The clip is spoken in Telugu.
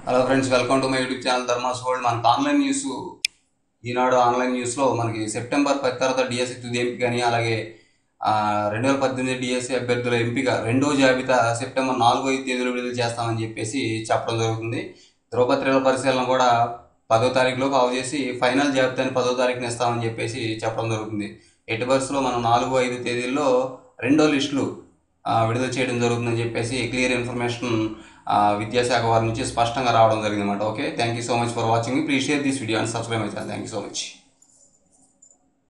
hello friends welcome to my YouTube channel Dharma's world మనకు ఆన్లైన్ న్యూస్ ఈనాడు ఆన్లైన్ న్యూస్లో మనకి సెప్టెంబర్ పది తర్వాత డిఎస్సి తుది ఎంపిక అని అలాగే రెండు వేల పద్దెనిమిది డిఎస్సి అభ్యర్థుల ఎంపిక రెండో జాబితా సెప్టెంబర్ నాలుగో ఐదు తేదీలో విడుదల చేస్తామని చెప్పేసి చెప్పడం జరుగుతుంది ధ్రువపత్రికల పరిశీలన కూడా పదో తారీఖులో కావు చేసి ఫైనల్ జాబితాని పదో తారీఖున ఇస్తామని చెప్పేసి చెప్పడం జరుగుతుంది ఎట్టి బస్సులో మనం నాలుగు ఐదు తేదీల్లో రెండో లిస్టులు ఆ, విడుదల చేయడం జరుగుతుందని చెప్పేసి క్లియర్ ఇన్ఫర్మేషన్ విద్యాశాఖ వారి నుంచి స్పష్టంగా రావడం జరిగింది అనమాట okay thank you so much for watching please share this video and subscribe my channel thank you so much